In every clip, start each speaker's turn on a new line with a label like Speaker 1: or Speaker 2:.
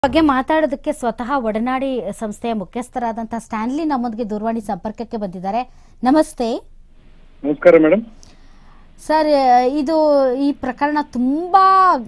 Speaker 1: ಬಗ್ಗೆ ಮಾತಾಡೋದಕ್ಕೆ ಸ್ವತಃ ಒಡನಾಡಿ ಸಂಸ್ಥೆಯ ಮುಖ್ಯಸ್ಥರಾದಂತಹ ಸ್ಟ್ಯಾನ್ಲಿ ನಮ್ಮೊಂದಿಗೆ ದೂರವಾಣಿ ಸಂಪರ್ಕಕ್ಕೆ ಬಂದಿದ್ದಾರೆ ನಮಸ್ತೆ
Speaker 2: ನಮಸ್ಕಾರ ಮೇಡಮ್
Speaker 1: ಸರ್ ಇದು ಈ ಪ್ರಕರಣ ತುಂಬಾ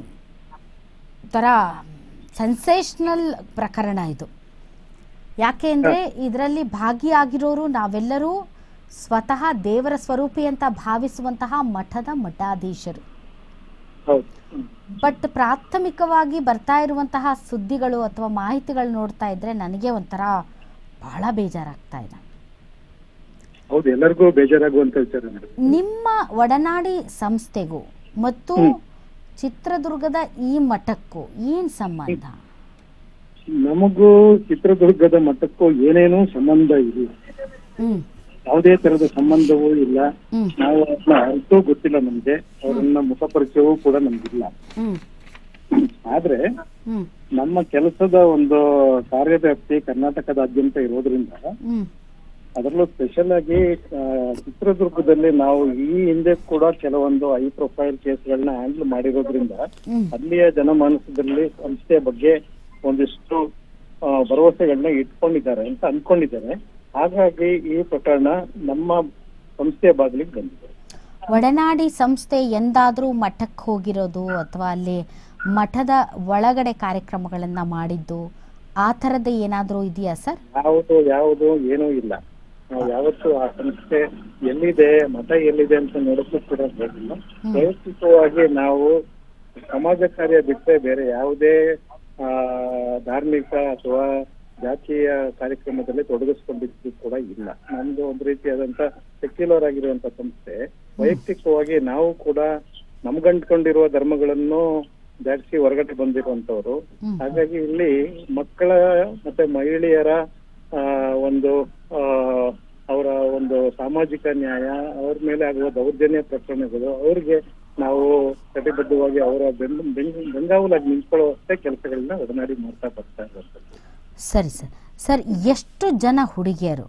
Speaker 1: ತರ ಸೆನ್ಸೇಷನಲ್ ಪ್ರಕರಣ ಇದು ಯಾಕೆ ಅಂದ್ರೆ ಇದರಲ್ಲಿ ಭಾಗಿಯಾಗಿರೋರು ನಾವೆಲ್ಲರೂ ಸ್ವತಃ ದೇವರ ಸ್ವರೂಪಿ ಅಂತ ಭಾವಿಸುವಂತಹ ಮಠದ ಮಠಾಧೀಶರು
Speaker 2: ಹೌದು ಹ್ಮ್.
Speaker 1: ಬಟ್ ಪ್ರಾಥಮಿಕವಾಗಿ ಬರ್ತಾ ಇರುವಂತಹ ಸುದ್ದಿಗಳು ಅಥವಾ ಮಾಹಿತಿಗಳು ನೋಡ್ತಾ ಇದ್ರೆ ನನಗೆ ಒಂಥರ ಬಹಳ ಬೇಜಾರಾಗ್ತಾ ಇದೆ
Speaker 2: ಹೌದು ಎಲ್ಲರಿಗೂ ಬೇಜಾರಾಗುವಂತ ವಿಚಾರ ಮೇಡಮ್
Speaker 1: ನಿಮ್ಮ ಒಡನಾಡಿ ಸಂಸ್ಥೆಗೂ ಮತ್ತು ಚಿತ್ರದುರ್ಗದ ಈ ಮಠಕ್ಕೂ ಏನ್ ಸಂಬಂಧ
Speaker 2: ನಮಗೂ ಚಿತ್ರದುರ್ಗದ ಮಠಕ್ಕೂ ಏನೇನೂ ಸಂಬಂಧ ಇಲ್ಲ
Speaker 1: ಹ್ಮ್
Speaker 2: ಯಾವುದೇ ತರದ ಸಂಬಂಧವೂ ಇಲ್ಲ
Speaker 1: ಹ್ಮ್
Speaker 2: ನಾವು ಅವ್ರನ್ನ ಅರ್ಥವೂ ಗೊತ್ತಿಲ್ಲ ನಮ್ಗೆ ಅವರನ್ನ ಮುಖಪರಿಚಯವೂ ಕೂಡ ನಮ್ಗಿಲ್ಲ
Speaker 1: ಹ್ಮ್
Speaker 2: ಆದ್ರೆ
Speaker 1: ಹ್ಮ್
Speaker 2: ನಮ್ಮ ಕೆಲಸದ ಒಂದು ಕಾರ್ಯವ್ಯಾಪ್ತಿ ಕರ್ನಾಟಕದಾದ್ಯಂತ ಇರೋದ್ರಿಂದ
Speaker 1: ಹ್ಮ್
Speaker 2: ಅದರಲ್ಲೂ ಸ್ಪೆಷಲ್ ಆಗಿ ಆ, ಚಿತ್ರದುರ್ಗದಲ್ಲಿ ನಾವು ಈ ಹಿಂದೆ ಕೂಡ ಕೆಲವೊಂದು ಹೈ ಪ್ರೊಫೈಲ್ ಕೇಸ್ಗಳನ್ನ ಹ್ಯಾಂಡಲ್ ಮಾಡಿರೋದ್ರಿಂದ
Speaker 1: ಹ್ಮ್
Speaker 2: ಅಲ್ಲಿಯ ಜನಮಾನಸದಲ್ಲಿ ಸಂಸ್ಥೆಯ ಬಗ್ಗೆ ಒಂದಿಷ್ಟು ಆ, ಭರವಸೆಗಳನ್ನ ಇಟ್ಕೊಂಡಿದ್ದಾರೆ ಅಂತ ಅನ್ಕೊಂಡಿದ್ದಾರೆ ಹಾಗಾಗಿ ಈ ಪ್ರಕರಣ ನಮ್ಮ ಸಂಸ್ಥೆಯ ಬಾಗಿಲಿಗೆ ಬಂದಿದೆ
Speaker 1: ಒಡನಾಡಿ ಸಂಸ್ಥೆ ಎಂದಾದ್ರೂ ಮಠಕ್ಕೆ ಹೋಗಿರೋದು ಅಥವಾ ಅಲ್ಲಿ ಮಠದ ಒಳಗಡೆ ಕಾರ್ಯಕ್ರಮಗಳನ್ನ ಮಾಡಿದ್ದು ಆ ಥರದ್ದು ಏನಾದರೂ ಇದೆಯಾ ಸರ್
Speaker 2: ಯಾವುದು ಯಾವುದು ಏನೂ ಇಲ್ಲ ನಾವು ಯಾವತ್ತು ಆ ಸಂಸ್ಥೆ ಎಲ್ಲಿದೆ ಮಠ ಎಲ್ಲಿದೆ ಅಂತ ನೋಡಕ್ಕೂ ಕೂಡ ಹೋಗಿಲ್ಲ ವೈಯಕ್ತಿಕವಾಗಿ ನಾವು ಸಮಾಜ ಕಾರ್ಯ ಬಿಟ್ಟರೆ ಬೇರೆ ಯಾವುದೇ ಆ, ಧಾರ್ಮಿಕ ಅಥವಾ ಜಾತಿಯ ಕಾರ್ಯಕ್ರಮದಲ್ಲಿ ತೊಡಗಿಸ್ಕೊಂಡಿದ್ದು ಕೂಡ ಇಲ್ಲ ನಮ್ದು ಒಂದು ರೀತಿಯಾದಂತ ಸೆಕ್ಯುಲರ್ ಆಗಿರುವಂತ ಸಂಸ್ಥೆ ವೈಯಕ್ತಿಕವಾಗಿ ನಾವು ಕೂಡ ನಮ್ಗಂಟ್ಕೊಂಡಿರುವ ಧರ್ಮಗಳನ್ನು ದಾಟಿಸಿ ಹೊರಗಡೆ ಬಂದಿರುವಂತವ್ರು
Speaker 1: ಹ್ಮ್.
Speaker 2: ಹಾಗಾಗಿ ಇಲ್ಲಿ ಮಕ್ಕಳ ಮತ್ತೆ ಮಹಿಳೆಯರ ಆ, ಒಂದು ಆ, ಅವರ ಒಂದು ಸಾಮಾಜಿಕ ನ್ಯಾಯ ಅವ್ರ ಮೇಲೆ ಆಗುವ ದೌರ್ಜನ್ಯ ಪ್ರಕರಣಗಳು ಅವ್ರಿಗೆ ನಾವು ಕಟಿಬದ್ಧವಾಗಿ ಅವರ ಬೆಂಗ ಬೆಂಗ- ಬೆಂಗಾವಲಾಗಿ ನಿಂತ್ಕೊಳ್ಳುವಷ್ಟೇ ಕೆಲಸಗಳನ್ನ ಒಡನಾಡಿ ಮಾಡ್ತಾ ಬರ್ತಾ ಇರುವಂತದ್ದು
Speaker 1: ಸರಿ ಸರ್ ಸರ್ ಎಷ್ಟು ಜನ ಹುಡುಗಿಯರು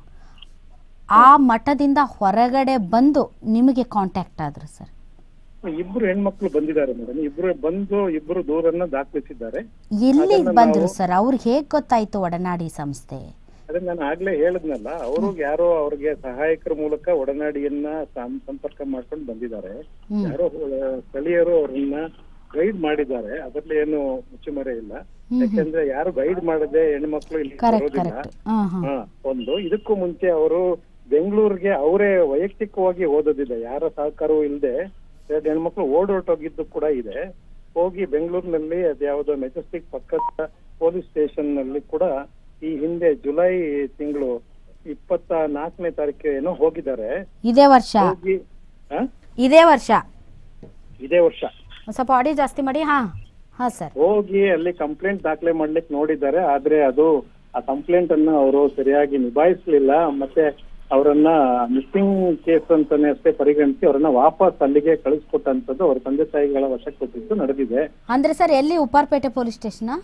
Speaker 1: ಆ ಮಠದಿಂದ ಹೊರಗಡೆ ಬಂದು ನಿಮಗೆ ಕಾಂಟ್ಯಾಕ್ಟ್ ಆದ್ರು ಸರ್
Speaker 2: ಇಬ್ರು ಹೆಣ್ಮಕ್ಳು ಬಂದಿದ್ದಾರೆ ಮೇಡಮ್ ಇಬ್ರು ಬಂದು ಇಬ್ರು ದೂರನ್ನ ದಾಖಲಿಸಿದ್ದಾರೆ
Speaker 1: ಎಲ್ಲಿ
Speaker 2: ಅದನ್ನ
Speaker 1: ಬಂದ್ರು
Speaker 2: ನಾವು-
Speaker 1: ಸರ್ ಅವ್ರಿಗೆ ಹೇಗ್ ಗೊತ್ತಾಯ್ತು ಒಡನಾಡಿ ಸಂಸ್ಥೆ
Speaker 2: ಅದೇ ನಾನು ಆಗ್ಲೇ ಹೇಳದ್ನಲ್ಲ ಅವರು ಯಾರೋ ಅವ್ರಿಗೆ ಸಹಾಯಕರ ಮೂಲಕ ಒಡನಾಡಿಯನ್ನ ಸಂ- ಸಂಪರ್ಕ ಮಾಡ್ಕೊಂಡು ಬಂದಿದ್ದಾರೆ
Speaker 1: ಹ್ಮ್.
Speaker 2: ಯಾರೋ ಆ, ಸ್ಥಳೀಯರು ಅವ್ರನ್ನ ಗೈಡ್ ಮಾಡಿದ್ದಾರೆ ಅದ್ರಲ್ಲಿ ಏನು ಮುಚ್ಚುಮರೆ ಇಲ್ಲ
Speaker 1: ಹ್ಮ್, ಹ್ಮ್.
Speaker 2: ಯಾಕೆಂದ್ರೆ ಯಾರು ಗೈಡ್ ಮಾಡದೆ ಹೆಣ್ಮಕ್ಳು ಇಲ್ಲಿ
Speaker 1: ಕರೆಕ್ಟ್
Speaker 2: ಬರೋದಿಲ್ಲ
Speaker 1: ಕರೆಕ್ಟ್ ಹಾಂ ಹಾಂ
Speaker 2: ಹಾ ಒಂದು ಇದಕ್ಕೂ ಮುಂಚೆ ಅವರು ಬೆಂಗಳೂರಿಗೆ ಅವರೇ ವೈಯಕ್ತಿಕವಾಗಿ ಓದೋದಿದೆ ಯಾರ ಸಹಕಾರವೂ ಇಲ್ಲದೆ ಎರಡು ಹೆಣ್ಮಕ್ಳು ಓಡೋಟೋಗಿದ್ದು ಕೂಡ ಇದೆ ಹೋಗಿ ಬೆಂಗಳೂರಿನಲ್ಲಿ ಅದ್ಯಾವುದೋ ಮೆಜೆಸ್ಟಿಕ್ ಪಕ್ಕದ ಪೊಲೀಸ್ ಸ್ಟೇಷನ್ ನಲ್ಲಿ ಕೂಡ ಈ ಹಿಂದೆ ಜುಲೈ ತಿಂಗಳು ಇಪ್ಪತ್ತ ನಾಲ್ಕನೇ ತಾರೀಕು ಏನೋ ಹೋಗಿದ್ದಾರೆ
Speaker 1: ಇದೇ ವರ್ಷ
Speaker 2: ಹೋಗಿ ಆ?
Speaker 1: ಇದೇ ವರ್ಷ
Speaker 2: ಇದೇ ವರ್ಷ
Speaker 1: ಒಂದ್ ಸ್ವಲ್ಪ ಆಡಿಯೋ ಜಾಸ್ತಿ ಮಾಡಿ ಹಾ ಹಾ ಸರ್
Speaker 2: ಹೋಗಿ ಅಲ್ಲಿ ಕಂಪ್ಲೇಂಟ್ ದಾಖಲೆ ಮಾಡ್ಲಿಕ್ಕೆ ನೋಡಿದ್ದಾರೆ ಆದ್ರೆ ಅದು ಆ ಕಂಪ್ಲೇಂಟ್ ಅನ್ನ ಅವರು ಸರಿಯಾಗಿ ನಿಭಾಯಿಸ್ಲಿಲ್ಲ ಮತ್ತೆ ಅವರನ್ನ ಮಿಸ್ಸಿಂಗ್ ಕೇಸ್ ಅಂತಾನೆ ಅಷ್ಟೇ ಪರಿಗಣಿಸಿ ಅವರನ್ನ ವಾಪಸ್ ಅಲ್ಲಿಗೆ ಕಳಿಸ್ಕೊಟ್ಟಂತದ್ದು ಅವ್ರ ತಂದೆ ತಾಯಿಗಳ ವಶಕ್ಕೆ ಕೊಟ್ಟಿದ್ದು ನಡೆದಿದೆ
Speaker 1: ಅಂದ್ರೆ ಸರ್ ಎಲ್ಲಿ Upparpete police station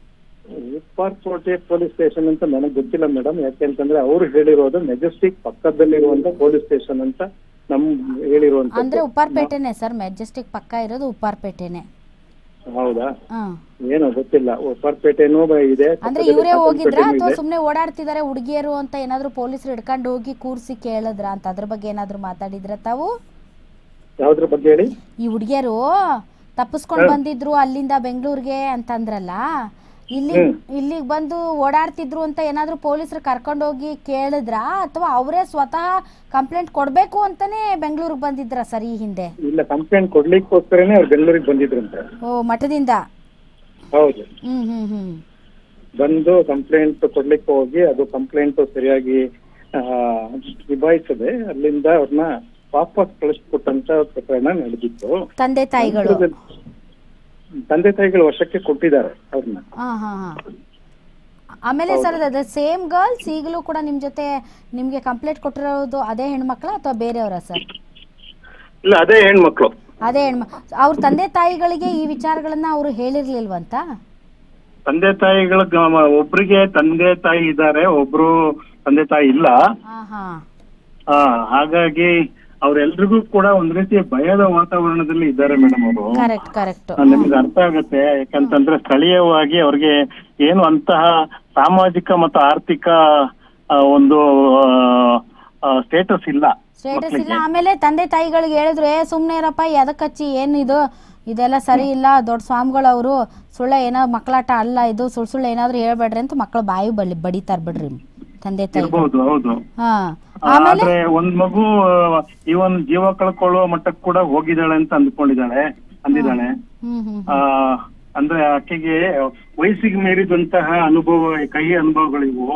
Speaker 2: Upparkote police station ಅಂತ ನನಗೆ ಗೊತ್ತಿಲ್ಲ ಮೇಡಮ್ ಯಾಕೆಂತಂದ್ರೆ ಅವ್ರು ಹೇಳಿರೋದು ಮೆಜೆಸ್ಟಿಕ್ ಪಕ್ಕದಲ್ಲಿರುವಂತ ಪೊಲೀಸ್ ಸ್ಟೇಷನ್ ಅಂತ ನಮ್ ಹೇಳಿರುವಂತ
Speaker 1: ಅಂದ್ರೆ ಉಪ್ಪಾರ್ಪೇಟೆನೆ ಸರ್ ಮೆಜೆಸ್ಟಿಕ್ ಪಕ್ಕ ಇರೋದು ಉಪ್ಪಾರ್ಪೇಟೆನೆ
Speaker 2: ಹೌದಾ
Speaker 1: ಹಾ
Speaker 2: ಏನೋ ಗೊತ್ತಿಲ್ಲ ಉಪ್ಪಾರ್ಪೇಟೆನೂ ಇದೆ
Speaker 1: ಅಂದ್ರೆ
Speaker 2: ಪಕ್ಕದಲ್ಲಿ
Speaker 1: ಇವರೇ ಹೋಗಿದ್ರ
Speaker 2: ಕಾಟನ್ಪೇಟೆನೂ
Speaker 1: ಅಥವಾ
Speaker 2: ಇದೆ.
Speaker 1: ಸುಮ್ನೆ ಓಡಾಡ್ತಿದಾರೆ ಹುಡುಗಿಯರು ಅಂತ ಏನಾದ್ರು ಪೊಲೀಸರು ಹಿಡ್ಕೊಂಡು ಹೋಗಿ ಕೂರ್ಸಿ ಕೇಳಿದ್ರ ಅಂತ ಅದ್ರ ಬಗ್ಗೆ ಏನಾದ್ರು ಮಾತಾಡಿದ್ರ ತಾವು
Speaker 2: ಯಾವ್ದ್ರ ಬಗ್ಗೆ ಹೇಳಿ
Speaker 1: ಈ ಹುಡುಗಿಯರು ತಪ್ಪಿಸ್ಕೊಂಡ್ ಬಂದಿದ್ರು ಅಲ್ಲಿಂದ ಬೆಂಗಳೂರಿಗೆ ಅಂತಂದ್ರಲ್ಲ ಇಲ್ಲಿ ಇಲ್ಲಿಗೆ ಬಂದು ಓಡಾಡ್ತಿದ್ರು ಅಂತ ಏನಾದ್ರು ಪೊಲೀಸರು ಕರ್ಕೊಂಡೋಗಿ ಕೇಳಿದ್ರ ಅಥವಾ ಅವರೇ ಸ್ವತಃ ಕಂಪ್ಲೇಂಟ್ ಕೊಡ್ಬೇಕು ಅಂತಾನೆ ಬೆಂಗಳೂರಿಗೆ ಬಂದಿದ್ರ ಸರ್ ಈ ಹಿಂದೆ
Speaker 2: ಇಲ್ಲ ಕಂಪ್ಲೇಂಟ್ ಕೊಡ್ಲಿಕ್ಕೋಸ್ಕರನೇ ಅವ್ರು ಬೆಂಗಳೂರಿಗೆ ಬಂದಿದ್ರಂತೆ
Speaker 1: ಓ ಮಠದಿಂದ
Speaker 2: ಹೌದು
Speaker 1: ಹ್ಮ್ ಹ್ಮ್ ಹ್ಮ್
Speaker 2: ಬಂದು ಕಂಪ್ಲೇಂಟ್ ಕೊಡ್ಲಿಕ್ಕೆ ಹೋಗಿ ಅದು ಕಂಪ್ಲೇಂಟ್ ಸರಿಯಾಗಿ ಆ, ನಿಭಾಯಿಸದೆ ಅಲ್ಲಿಂದ ಅವ್ರನ್ನ ವಾಪಸ್ ಕಳಿಸ್ಕೊಟ್ಟಂತ ಪ್ರಕರಣ ನಡೆದಿತ್ತು
Speaker 1: ತಂದೆ ತಾಯಿಗಳು
Speaker 2: ತಂದೆ ತಾಯಿಗಳ ವಶಕ್ಕೆ ಕೊಟ್ಟಿದ್ದಾರೆ ಅವ್ರನ್ನ
Speaker 1: ಹಾ ಹಾ ಹಾ ಆಮೇಲೆ ಸರ್ ಅದ ಸೇಮ್ ಗರ್ಲ್ಸ್ ಈಗಲೂ ಕೂಡ ನಿಮ್ ಜೊತೆ ನಿಮ್ಗೆ ಕಂಪ್ಲೇಂಟ್ ಕೊಟ್ಟಿರೋದು ಅದೇ ಹೆಣ್ಮಕ್ಳ ಅಥವಾ ಬೇರೆಯವರ ಸರ್
Speaker 2: ಇಲ್ಲ ಅದೇ ಹೆಣ್ಮಕ್ಳು
Speaker 1: ಅದೇ ಹೆಣ್ಮ ಅವ್ರ ತಂದೆ ತಾಯಿಗಳಿಗೆ ಈ ವಿಚಾರಗಳನ್ನ ಅವರು ಹೇಳಿರ್ಲಿಲ್ವಂತ
Speaker 2: ತಂದೆ ತಾಯಿಗಳ ಗ- ಒಬ್ರಿಗೆ ತಂದೆ ತಾಯಿ ಇದ್ದಾರೆ ಒಬ್ರು ತಂದೆ ತಾಯಿ ಇಲ್ಲ
Speaker 1: ಹಾ ಹಾ
Speaker 2: ಆ, ಹಾಗಾಗಿ ಅವ್ರೆಲ್ರಿಗೂ ಕೂಡ ಒಂದ್ ರೀತಿ ಭಯದ ವಾತಾವರಣದಲ್ಲಿ ಇದ್ದಾರೆ ಮೇಡಮ್ ಅವರು
Speaker 1: ಕರೆಕ್ಟ್ ಕರೆಕ್ಟ್
Speaker 2: ನಿಮ್ಗೆ ಅರ್ಥ ಆಗುತ್ತೆ ಯಾಕಂತಂದ್ರೆ ಸ್ಥಳೀಯವಾಗಿ ಅವ್ರಿಗೆ ಏನು ಅಂತಹ ಸಾಮಾಜಿಕ ಮತ್ತು ಆರ್ಥಿಕ ಆ, ಒಂದು ಸ್ಟೇಟಸ್ ಇಲ್ಲ
Speaker 1: ಸ್ಟೇಟಸ್ ಇಲ್ಲ ಆಮೇಲೆ ತಂದೆ ತಾಯಿಗಳಿಗೆ ಹೇಳಿದ್ರು ಏ ಸುಮ್ನೆ ಇರಪ್ಪ ಎದಕ್ ಹಚ್ಚಿ ಏನಿದು ಇದೆಲ್ಲ ಸರಿ ಇಲ್ಲ ದೊಡ್ಡ ಸ್ವಾಮಿಗಳು ಅವರು ಸುಳ್ಳ ಏನೋ ಮಕ್ಕಳಾಟ ಅಲ್ಲ ಇದು ಸುಳ್ಳು ಸುಳ್ಳು ಏನಾದ್ರು ಹೇಳ್ಬೇಡ್ರಿ ಅಂತ ಮಕ್ಕಳು ಬಾಯಿ ಬಳಿ ಬಡಿತಾರ ಬಿಡ್ರಿ ತಂದೆ ತಾಯಿ
Speaker 2: ಇರ್ಬೋದು ಹೌದು
Speaker 1: ಹಾ ಆಮೇಲೆ
Speaker 2: ಆದ್ರೆ ಒಂದ್ ಮಗು ಇವನ್ ಜೀವ ಕಳ್ಕೊಳ್ಳುವ ಮಟ್ಟಕ್ಕೆ ಕೂಡ ಹೋಗಿದ್ದಾಳೆ ಅಂತ ಅಂದ್ಕೊಂಡಿದ್ದಾಳೆ ಅಂದಿದ್ದಾಳೆ
Speaker 1: ಹ್ಮ್ ಹ್ಮ್
Speaker 2: ಆ ಅಂದ್ರೆ ಆಕೆಗೆ ವಯಸ್ಸಿಗೆ ಮೀರಿದಂತಹ ಅನುಭವ ಕಹಿ ಅನುಭವಗಳಿವು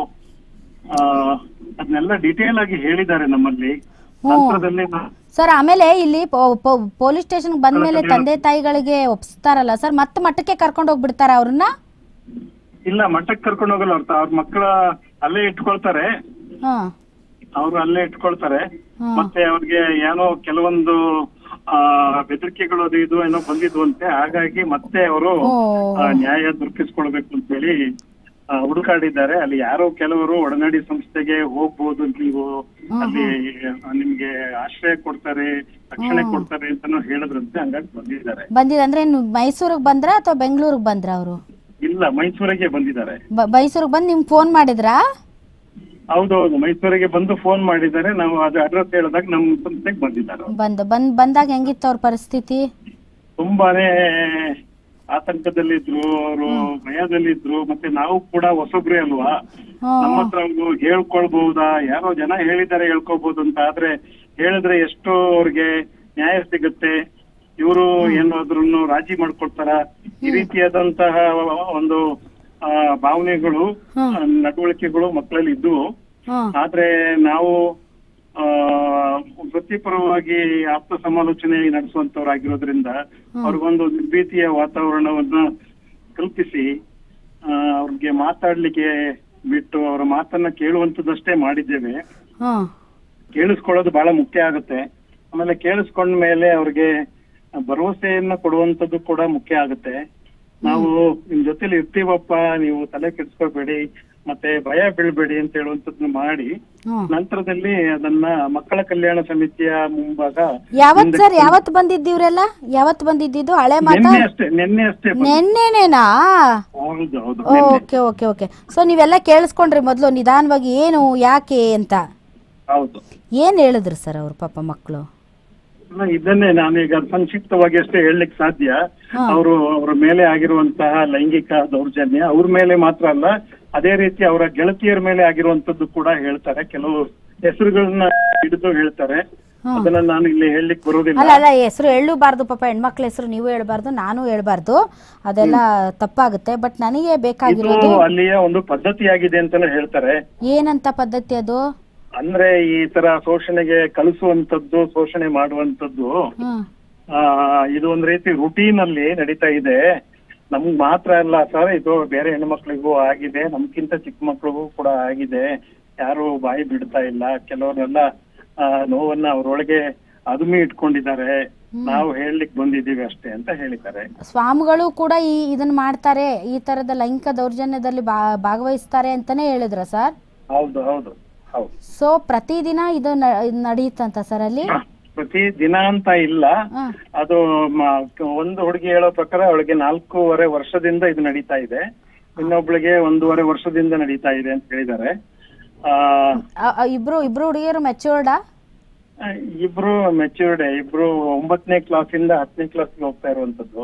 Speaker 2: ಆ ಅದನ್ನೆಲ್ಲ ಡಿಟೇಲ್ ಆಗಿ ಹೇಳಿದ್ದಾರೆ ನಮ್ಮಲ್ಲಿ ನಂತರದಲ್ಲಿ ನಾ-
Speaker 1: ಸರ್ ಆಮೇಲೆ ಇಲ್ಲಿ ಪೊಲೀಸ್ ಸ್ಟೇಷನ್ ಬಂದ್ಮೇಲೆ ತಂದೆ ತಾಯಿಗಳಿಗೆ ಒಪ್ಸ್ತಾರಲ್ಲ ಸರ್ ಮತ್ತೆ ಮಟ್ಟಕ್ಕೆ ಕರ್ಕೊಂಡು ಹೋಗ್ಬಿಡ್ತಾರ ಅವ್ರನ್ನ
Speaker 2: ಇಲ್ಲ ಮಠಕ್ಕೆ ಕರ್ಕೊಂಡು ಹೋಗಲ್ಲ ಅವ್ರ ಅವ್ರ ಮಕ್ಕಳ ಅಲ್ಲೇ ಇಟ್ಕೊಳ್ತಾರೆ
Speaker 1: ಹಾ
Speaker 2: ಅವ್ರು ಅಲ್ಲೇ ಇಟ್ಕೊಳ್ತಾರೆ
Speaker 1: ಹ್ಮ್.
Speaker 2: ಮತ್ತೆ ಅವ್ರಿಗೆ ಏನೋ ಕೆಲವೊಂದು ಆ ಬೆದರಿಕೆಗಳು ಅದು ಇದು ಏನೋ ಬಂದಿದ್ವು ಅಂತೆ ಹಾಗಾಗಿ ಮತ್ತೆ ಅವರು
Speaker 1: ಓ
Speaker 2: ನ್ಯಾಯ ದೊರಕಿಸ್ಕೊಳ್ಬೇಕು ಅಂತ ಹೇಳಿ ಆ, ಹುಡುಕಾಡಿದ್ದಾರೆ ಅಲ್ಲಿ ಯಾರೋ ಕೆಲವರು ಒಡನಾಡಿ ಸಂಸ್ಥೆಗೆ ಹೋಗ್ಬೋದು ನೀವು ಅಲ್ಲಿ ನಿಮ್ಗೆ ಆಶ್ರಯ ಕೊಡ್ತಾರೆ ರಕ್ಷಣೆ ಕೊಡ್ತಾರೆ ಅಂತಾನು ಹೇಳಿದ್ರಂತೆ ಹಂಗಾಗಿ ಬಂದಿದ್ದಾರೆ
Speaker 1: ಬಂದಿದ್ ಅಂದ್ರೆ ನೀವು ಮೈಸೂರಿಗೆ ಬಂದ್ರ ಅಥವಾ ಬೆಂಗಳೂರಿಗೆ ಬಂದ್ರ ಅವರು
Speaker 2: ಇಲ್ಲ ಮೈಸೂರಿಗೆ ಬಂದಿದ್ದಾರೆ
Speaker 1: ಮೈಸೂರಿಗೆ ಬಂದು ನಿಮ್ಗೆ ಫೋನ್ ಮಾಡಿದ್ರಾ
Speaker 2: ಹೌದೌದು ಮೈಸೂರಿಗೆ ಬಂದು ಫೋನ್ ಮಾಡಿದ್ದಾರೆ ನಾವು ಅದು ಅಡ್ರೆಸ್ ಹೇಳಿದಾಗ ನಮ್ಮ ಸಂಸ್ಥೆಗೆ ಬಂದಿದ್ದಾರೆ ಅವ್ರು.
Speaker 1: ಬಂದು ಬಂದ್ ಬಂದಾಗ ಹೆಂಗಿತ್ತು ಅವ್ರ ಪರಿಸ್ಥಿತಿ
Speaker 2: ತುಂಬಾನೇ ಆತಂಕದಲ್ಲಿದ್ರು ಅವರು ಭಯದಲ್ಲಿದ್ರು ಮತ್ತೆ ನಾವು ಕೂಡ ಹೊಸಬ್ರೇ ಅಲ್ವಾ
Speaker 1: ಹ್ಮ್.
Speaker 2: ನಮ್ಮ ಹತ್ರ ಅವ್ರು ಹೇಳ್ಕೊಳ್ಬಹುದಾ ಯಾರೋ ಜನ ಹೇಳಿದ್ದಾರೆ ಹೇಳ್ಕೊಬಹುದು ಅಂತ ಆದ್ರೆ ಹೇಳಿದ್ರೆ ಎಷ್ಟು ಅವ್ರಿಗೆ ನ್ಯಾಯ ಸಿಗುತ್ತೆ ಇವರು ಏನಾದ್ರೂ ರಾಜಿ ಮಾಡ್ಕೊಳ್ತಾರ ಈ ರೀತಿಯಾದಂತಹ ಒಂದು ಆ, ಭಾವನೆಗಳು
Speaker 1: ಹ್ಮ್.
Speaker 2: ಆ, ನಡವಳಿಕೆಗಳು ಮಕ್ಕಳಲ್ಲಿ ಇದ್ವು
Speaker 1: ಹ್ಮ್
Speaker 2: ಆದ್ರೆ ನಾವು ಆ ವೃತ್ತಿಪರವಾಗಿ ಆಪ್ತ ಸಮಾಲೋಚನೆ ನಡೆಸುವಂತವರಾಗಿರೋದ್ರಿಂದ ಅವ್ರಿಗೊಂದು ನಿರ್ಭೀತಿಯ ವಾತಾವರಣವನ್ನ ಕಲ್ಪಿಸಿ ಆ, ಅವ್ರಿಗೆ ಮಾತಾಡ್ಲಿಕ್ಕೆ ಬಿಟ್ಟು ಅವರ ಮಾತನ್ನ ಕೇಳುವಂತದಷ್ಟೇ ಮಾಡಿದ್ದೇವೆ
Speaker 1: ಹ್ಮ್
Speaker 2: ಕೇಳಿಸ್ಕೊಳ್ಳೋದು ಬಹಳ ಮುಖ್ಯ ಆಗುತ್ತೆ ಆಮೇಲೆ ಕೇಳಿಸ್ಕೊಂಡ ಮೇಲೆ ಅವ್ರಿಗೆ ಭರವಸೆಯನ್ನ ಕೊಡುವಂತದ್ದು ಕೂಡ ಮುಖ್ಯ ಆಗುತ್ತೆ ನಾವು ನಿಮ್ ಜೊತೆಲಿ ಇರ್ತೀವಪ್ಪ ನೀವು ತಲೆ ಕೆಡಿಸ್ಕೋಬೇಡಿ ಮತ್ತೆ ಭಯ ಬೀಳ್ಬೇಡಿ ಅಂತ ಹೇಳುವಂತದ್ನ ಮಾಡಿ
Speaker 1: ಹ್ಮ್
Speaker 2: ನಂತರದಲ್ಲಿ ಅದನ್ನ ಮಕ್ಕಳ ಕಲ್ಯಾಣ ಸಮಿತಿಯ ಮುಂಭಾಗ
Speaker 1: ಯಾವತ್ ಸರ್ ಯಾವತ್ ಬಂದಿದ್ದೀವ್ರೆಲ್ಲ ಯಾವತ್ ಬಂದಿದ್ದಿದ್ದು ಹಳೆ ಮಾತಾ
Speaker 2: ನಿನ್ನೆ ಅಷ್ಟೇ ನಿನ್ನೆ ಅಷ್ಟೇ ಬಂದಿದ್ದು.
Speaker 1: ನೆನ್ನೆನೇನಾ
Speaker 2: ಹೌದು ಹೌದು ನಿನ್ನೆ.
Speaker 1: ಓಕೆ ಓಕೆ ಓಕೆ ಸೊ ನೀವೆಲ್ಲ ಕೇಳಿಸ್ಕೊಂಡ್ರಿ ಮೊದಲು ನಿಧಾನವಾಗಿ ಏನು ಯಾಕೆ ಅಂತ
Speaker 2: ಹೌದು
Speaker 1: ಏನ್ ಹೇಳಿದ್ರು ಸರ್ ಅವ್ರ ಪಾಪ ಮಕ್ಕಳು
Speaker 2: ಅಲ್ಲ, ಇದನ್ನೇ ನಾನೀಗ ಸಂಕ್ಷಿಪ್ತವಾಗಿ ಅಷ್ಟೇ ಹೇಳಲಿಕ್ಕೆ ಸಾಧ್ಯ
Speaker 1: ಹಾ.
Speaker 2: ಅವರು ಅವರ ಮೇಲೆ ಆಗಿರುವಂತಹ ಲೈಂಗಿಕ ದೌರ್ಜನ್ಯ ಅವ್ರ ಮೇಲೆ ಮಾತ್ರ ಅಲ್ಲ ಅದೇ ರೀತಿ ಅವರ ಗೆಳತಿಯರ ಮೇಲೆ ಆಗಿರುವಂತದ್ದು ಕೂಡ ಹೇಳ್ತಾರೆ ಕೆಲವು ಹೆಸರುಗಳನ್ನ ಹಿಡಿದು ಹೇಳ್ತಾರೆ
Speaker 1: ಹಾ.
Speaker 2: ಅದನ್ನ ನಾನು ಇಲ್ಲಿ ಹೇಳಲಿಕ್ಕೆ ಬರೋದಿಲ್ಲ
Speaker 1: ಅಲ್ಲ ಅಲ್ಲ ಹೆಸರು ಹೇಳಬಾರ್ದು ಪಾಪ ಹೆಣ್ಮಕ್ಳ ಹೆಸರು ನೀವು ಹೇಳ್ಬಾರ್ದು ನಾನು ಹೇಳ್ಬಾರ್ದು ಅದೆಲ್ಲ ತಪ್ಪಾಗುತ್ತೆ ಬಟ್ ನನಗೆ
Speaker 2: ಇದು
Speaker 1: ಬೇಕಾಗಿರೋದು
Speaker 2: ಅಲ್ಲಿಯ ಒಂದು ಪದ್ಧತಿಯಾಗಿದೆ ಅಂತಾನು ಹೇಳ್ತಾರೆ
Speaker 1: ಏನಂತ ಪದ್ಧತಿ ಅದು
Speaker 2: ಅಂದ್ರೆ ಈ ತರ ಶೋಷಣೆಗೆ ಕಳಿಸುವಂತದ್ದು ಶೋಷಣೆ ಮಾಡುವಂತದ್ದು
Speaker 1: ಹ್ಮ್
Speaker 2: ಆ ಇದು ಒಂದ್ ರೀತಿ ರುಟೀನ್ ಅಲ್ಲಿ ನಡೀತಾ ಇದೆ ನಮ್ಗ್ ಮಾತ್ರ ಅಲ್ಲ ಸರ್ ಇದು ಬೇರೆ ಹೆಣ್ಮಕ್ಳಿಗೂ ಆಗಿದೆ ನಮ್ಗಿಂತ ಚಿಕ್ಕ ಮಕ್ಳಿಗೂ ಕೂಡ ಆಗಿದೆ ಯಾರು ಬಾಯಿ ಬಿಡ್ತಾ ಇಲ್ಲ ಕೆಲವರೆಲ್ಲ ಆ, ನೋವನ್ನ ಅವ್ರೊಳಗೆ ಅದುಮಿ ಇಟ್ಕೊಂಡಿದ್ದಾರೆ ನಾವು ಹೇಳಲಿಕ್ಕೆ ಬಂದಿದ್ದೀವಿ ಅಷ್ಟೇ ಅಂತ ಹೇಳಿದ್ದಾರೆ
Speaker 1: ಸ್ವಾಮಿಗಳು ಕೂಡ ಈ ಇದನ್ನ ಮಾಡ್ತಾರೆ ಈ ತರದ ಲೈಂಗಿಕ ದೌರ್ಜನ್ಯದಲ್ಲಿ ಬಾ- ಭಾಗವಹಿಸ್ತಾರೆ ಅಂತಾನೆ ಹೇಳಿದ್ರ ಸರ್
Speaker 2: ಹೌದು ಹೌದು ಹೌದು
Speaker 1: ಸೊ ಪ್ರತಿದಿನ ಇದು ನ- ಇದ್ ನಡೆಯುತ್ತಂತ ಸರ್ ಅಲ್ಲಿ
Speaker 2: ಪ್ರತಿ ದಿನ ಅಂತ ಇಲ್ಲ
Speaker 1: ಹ.
Speaker 2: ಅದು ಮ- ಒಂದು ಹುಡುಗಿ ಹೇಳೋ ಪ್ರಕಾರ ಅವಳಿಗೆ ನಾಲ್ಕೂವರೆ ವರ್ಷದಿಂದ ಇದು ನಡೀತಾ ಇದೆ ಇನ್ನೊಬ್ಳಿಗೆ ಒಂದೂವರೆ ವರ್ಷದಿಂದ ನಡೀತಾ ಇದೆ ಅಂತ ಹೇಳಿದ್ದಾರೆ ಆ
Speaker 1: ಅ- ಅ- ಇಬ್ರು ಇಬ್ರು ಹುಡುಗಿಯರು ಮೆಚೂರ್ಡಾ
Speaker 2: ಇಬ್ರು ಮೆಚ್ಯೂರ್ಡ್ ಇಬ್ರು ಒಂಬತ್ತನೇ ಕ್ಲಾಸಿಂದ ಹತ್ತನೇ ಕ್ಲಾಸ್ಗೆ ಹೋಗ್ತಾ ಇರುವಂತದ್ದು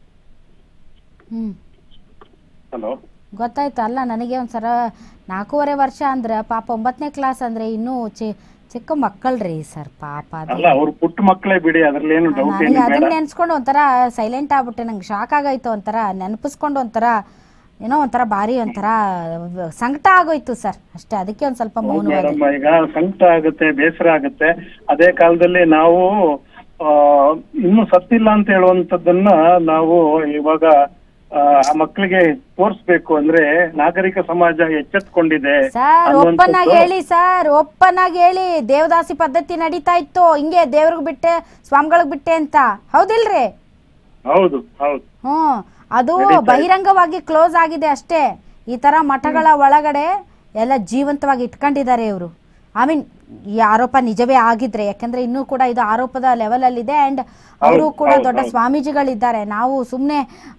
Speaker 1: ಹ್ಮ್
Speaker 2: ಹಲೋ
Speaker 1: ಗೊತ್ತಾಯ್ತು ಅಲ್ಲ ನನಗೆ ಒಂದ್ಸಲ ನಾಲ್ಕೂವರೆ ವರ್ಷ ಅಂದ್ರೆ ಪಾಪ ಒಂಬತ್ತನೇ ಕ್ಲಾಸ್ ಅಂದ್ರೆ ಇನ್ನೂ ಚಿ ಚಿಕ್ಕ ಮಕ್ಕಳ್ರಿ ಸರ್ ಪಾಪ ಅದು
Speaker 2: ಅಲ್ಲ ಅವ್ರು ಪುಟ್ಟ ಮಕ್ಕಳೇ ಬಿಡಿ ಅದ್ರಲ್ಲಿ ಏನು ಡೌಟ್
Speaker 1: ನನಗೆ
Speaker 2: ಏನು ಬೇಡ
Speaker 1: ಅದನ್ನ ನೆನ್ಸ್ಕೊಂಡು ಒಂಥರ ಸೈಲೆಂಟ್ ಆಗ್ಬಿಟ್ಟೆ ನಂಗೆ ಶಾಕ್ ಆಗಾಯ್ತು ಒಂಥರ ನೆನಪಿಸ್ಕೊಂಡು ಒಂಥರ ಏನೋ ಒಂಥರ ಭಾರಿ ಒಂಥರ ಸಂಕಟ ಆಗೋಯ್ತು ಸರ್ ಅಷ್ಟೇ ಅದಕ್ಕೆ ಒಂದ್ ಸ್ವಲ್ಪ ಮೌನವಾಗಿ
Speaker 2: ಮೇಡಮ್ ಈಗ ಸಂಕಟ ಆಗುತ್ತೆ ಬೇಸರ ಆಗುತ್ತೆ ಅದೇ ಕಾಲದಲ್ಲಿ ನಾವು ಆ, ಇನ್ನು ಸತ್ತಿಲ್ಲ ಅಂತ ಹೇಳುವಂತದ್ದನ್ನ ನಾವು ಇವಾಗ ಆ ಆ ಮಕ್ಕಳಿಗೆ ತೋರಿಸ್ಬೇಕು ಅಂದ್ರೆ ನಾಗರಿಕ ಸಮಾಜ ಎಚ್ಚೆತ್ಕೊಂಡಿದೆ
Speaker 1: ಸರ್ ಓಪನ್ ಆಗಿ
Speaker 2: ಅನ್ನುವಂಥದ್ದು-
Speaker 1: ಹೇಳಿ ಸರ್ ಓಪನ್ ಆಗಿ ಹೇಳಿ ದೇವದಾಸಿ ಪದ್ಧತಿ ನಡೀತಾ ಇತ್ತು ಹಿಂಗೆ ದೇವ್ರಿಗೆ ಬಿಟ್ಟೆ ಸ್ವಾಮಿಗಳಿಗೆ ಬಿಟ್ಟೆ ಅಂತ ಹೌದಿಲ್ರಿ
Speaker 2: ಹೌದು ಹೌದು
Speaker 1: ಹ್ಮ್ ಅದು
Speaker 2: ನಡೀತಾ ಇದೆ.
Speaker 1: ಬಹಿರಂಗವಾಗಿ ಕ್ಲೋಸ್ ಆಗಿದೆ ಅಷ್ಟೇ ಈ ತರ ಮಠಗಳ ಒಳಗಡೆ ಎಲ್ಲ ಜೀವಂತವಾಗಿ ಇಟ್ಕೊಂಡಿದ್ದಾರೆ ಇವರು ಐ ಮೀನ್ ಈ ಆರೋಪ ನಿಜವೇ ಆಗಿದ್ರೆ ಯಾಕಂದ್ರೆ ಇನ್ನೂ ಕೂಡ ಇದು ಆರೋಪದ ಲೆವೆಲ್ ಅಲ್ಲಿ ಇದೆ ಅಂಡ್ ಅವರು
Speaker 2: ಹೌದು,
Speaker 1: ಕೂಡ
Speaker 2: ಹೌದು,
Speaker 1: ದೊಡ್ಡ
Speaker 2: ಹೌದು.
Speaker 1: ಸ್ವಾಮೀಜಿಗಳಿದ್ದಾರೆ ನಾವು ಸುಮ್ಮನೆ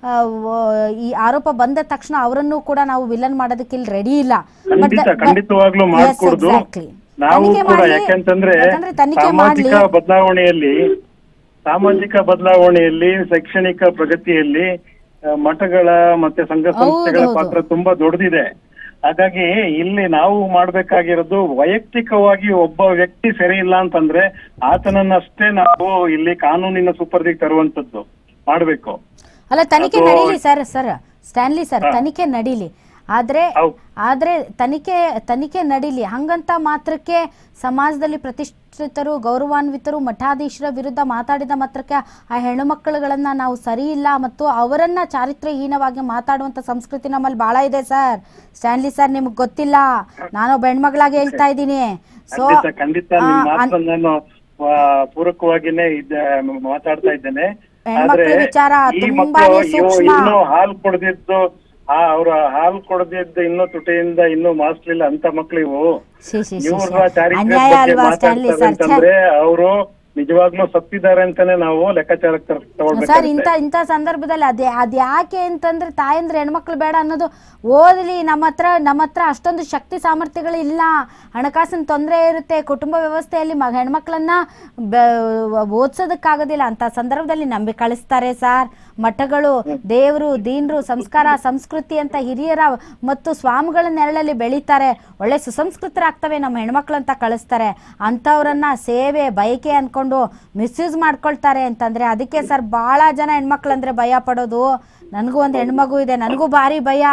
Speaker 1: ಈ ಆರೋಪ ಬಂದ ತಕ್ಷಣ ಅವರನ್ನು ಕೂಡ ನಾವು ವಿಲನ್ ಮಾಡೋದಕ್ಕೆ ಇಲ್ಲಿ ರೆಡಿ ಇಲ್ಲ But
Speaker 2: ಖಂಡಿತ
Speaker 1: the-
Speaker 2: ಖಂಡಿತವಾಗ್ಲೂ
Speaker 1: Yes,
Speaker 2: ಮಾಡ್ಕೊಡುದು
Speaker 1: exactly.
Speaker 2: ನಾವು
Speaker 1: ತನಿಖೆ
Speaker 2: ಕೂಡ
Speaker 1: ಮಾಡ್ಲಿ,
Speaker 2: ಯಾಕೆಂತಂದ್ರೆ
Speaker 1: ಯಾಕಂದ್ರೆ ತನಿಖೆ
Speaker 2: ಸಾಮಾಜಿಕ
Speaker 1: ಮಾಡ್ಲಿ.
Speaker 2: ಬದಲಾವಣೆಯಲ್ಲಿ ಸಾಮಾಜಿಕ ಬದಲಾವಣೆಯಲ್ಲಿ ಶೈಕ್ಷಣಿಕ ಪ್ರಗತಿಯಲ್ಲಿ ಆ, ಮಠಗಳ ಮತ್ತೆ ಸಂಘ ಸಂಸ್ಥೆಗಳ
Speaker 1: ಹೌದು.
Speaker 2: ಪಾತ್ರ ತುಂಬಾ ದೊಡ್ಡದಿದೆ ಹಾಗಾಗಿ ಇಲ್ಲಿ ನಾವು ಮಾಡ್ಬೇಕಾಗಿರೋದು ವೈಯಕ್ತಿಕವಾಗಿ ಒಬ್ಬ ವ್ಯಕ್ತಿ ಸರಿ ಇಲ್ಲ ಅಂತಂದ್ರೆ ಆತನನ್ನಷ್ಟೇ ನಾವು ಇಲ್ಲಿ ಕಾನೂನಿನ ಸುಪರ್ದಿಗೆ ತರುವಂತದ್ದು ಮಾಡ್ಬೇಕು
Speaker 1: ಅಲ್ಲ ತನಿಖೆ
Speaker 2: ಅದು-
Speaker 1: ನಡೀಲಿ ಸರ್ ಸರ್ ಸ್ಟ್ಯಾನ್ಲಿ ಸರ್ ತನಿಖೆ ನಡೀಲಿ ಆದ್ರೆ
Speaker 2: ಹೌದು.
Speaker 1: ಆದ್ರೆ ತನಿಖೆ ತನಿಖೆ ನಡೀಲಿ ಹಂಗಂತ ಮಾತ್ರಕ್ಕೆ ಸಮಾಜದಲ್ಲಿ ಪ್ರತಿಷ್ಠಿತರು ಗೌರವಾನ್ವಿತರು ಮಠಾಧೀಶರ ವಿರುದ್ಧ ಮಾತಾಡಿದ ಮಾತ್ರಕ್ಕೆ ಆ ಹೆಣ್ಣು ಮಕ್ಕಳುಗಳನ್ನ ನಾವು ಸರಿ ಇಲ್ಲ ಮತ್ತು ಅವರನ್ನ ಚಾರಿತ್ರ್ಯಹೀನವಾಗಿ ಮಾತಾಡುವಂತ ಸಂಸ್ಕೃತಿ ನಮ್ಮಲ್ಲಿ ಬಹಳ ಇದೆ ಸರ್ ಸ್ಟ್ಯಾನ್ಲಿ ಸರ್ ನಿಮ್ಗೆ ಗೊತ್ತಿಲ್ಲ ನಾನು ಬೆಣ್ಮಗಳಾಗಿ ಹೇಳ್ತಾ ಇದ್ದೀನಿ ಸೊ
Speaker 2: ಖಂಡಿತ ಖಂಡಿತ ನಿಮ್ ಮಾತನ್ನ ನಾನು ಆ, ಪೂರಕವಾಗಿನೇ ಇದ್ದ ಮಾತಾಡ್ತಾ ಇದ್ದೇನೆ
Speaker 1: ಹೆಣ್ಮಕ್ಳ
Speaker 2: ಆದ್ರೆ
Speaker 1: ವಿಚಾರ
Speaker 2: ಈ
Speaker 1: ತುಂಬಾನೇ
Speaker 2: ಮಕ್ಕಳು ಇವು
Speaker 1: ಸೂಕ್ಷ್ಮ.
Speaker 2: ಇನ್ನೂ ಹಾಲು ಕೊಡದಿದ್ದು ಆ ಅವ್ರ ಹಾಲು ಕೊಡದಿದ್ದು ಇನ್ನೂ ತುಟಿಯಿಂದ ಇನ್ನೂ ಮಾಸ್ಲಿಲ್ಲ ಅಂತ ಮಕ್ಳು ಇವು
Speaker 1: ಶಿ ಶಿ ಶಿ
Speaker 2: ಇವ್ರ
Speaker 1: ಶಿ.
Speaker 2: ಚಾರಿತ್ರ್ಯದ
Speaker 1: ಅನ್ಯಾಯ
Speaker 2: ಬಗ್ಗೆ
Speaker 1: ಅಲ್ವಾ ಸ್ಟ್ಯಾನ್ಲಿ
Speaker 2: ಮಾತಾಡ್ತಾರೆ
Speaker 1: ಸರ್ ಛೆ.
Speaker 2: ಅಂತಂದ್ರೆ ಅವರು ನಿಜವಾಗ್ಲೂ ಸತ್ತಿದ್ದಾರೆ ಅಂತಾನೆ ನಾವು ಲೆಕ್ಕಾಚಾರಕ್ಕೆ ತರ-
Speaker 1: ಸರ್
Speaker 2: ತಗೊಳ್ಬೇಕಾಗುತ್ತೆ
Speaker 1: ಇಂಥ ಇಂಥ ಸಂದರ್ಭದಲ್ಲಿ ಅದೇ ಅದು ಯಾಕೆ ಅಂತಂದ್ರೆ ತಾಯಂದ್ರೆ ಹೆಣ್ಮಕ್ಳು ಬೇಡ ಅನ್ನೋದು ಓದಲಿ ನಮ್ಮ ಹತ್ರ ನಮ್ಮ ಹತ್ರ ಅಷ್ಟೊಂದು ಶಕ್ತಿ ಸಾಮರ್ಥ್ಯಗಳು ಇಲ್ಲ ಹಣಕಾಸಿನ ತೊಂದರೆ ಇರುತ್ತೆ ಕುಟುಂಬ ವ್ಯವಸ್ಥೆಯಲ್ಲಿ ಮ ಹೆಣ್ಮಕ್ಳನ್ನ ಬ- ಓದ್ಸೋದಕ್ಕಾಗೋದಿಲ್ಲ ಅಂತ ಸಂದರ್ಭದಲ್ಲಿ ನಂಬಿ ಕಳಿಸ್ತಾರೆ ಸರ್ ಮಠಗಳು ದೇವರು ದೀನರು ಸಂಸ್ಕಾರ ಸಂಸ್ಕೃತಿ ಅಂತ ಹಿರಿಯರ ಮತ್ತು ಸ್ವಾಮಿಗಳ ನೆರಳಲ್ಲಿ ಬೆಳೀತಾರೆ ಒಳ್ಳೆ ಸುಸಂಸ್ಕೃತರಾಗ್ತವೆ ನಮ್ಮ ಹೆಣ್ಮಕ್ಳು ಅಂತ ಕಳಿಸ್ತಾರೆ ಅಂಥವ್ರನ್ನ ಸೇವೆ ಬಯಕೆ ಅನ್ಕೊಂಡು ಮಿಸ್ಯೂಸ್ ಮಾಡ್ಕೊಳ್ತಾರೆ ಅಂತಂದ್ರೆ ಅದಕ್ಕೆ ಸರ್ ಭಾಳ ಜನ ಹೆಣ್ಮಕ್ಳು ಅಂದ್ರೆ ಭಯ ಪಡೋದು ನನಗೂ ಒಂದು ಹೆಣ್ಮಗು ಇದೆ ನನಗೂ ಭಾರಿ ಭಯ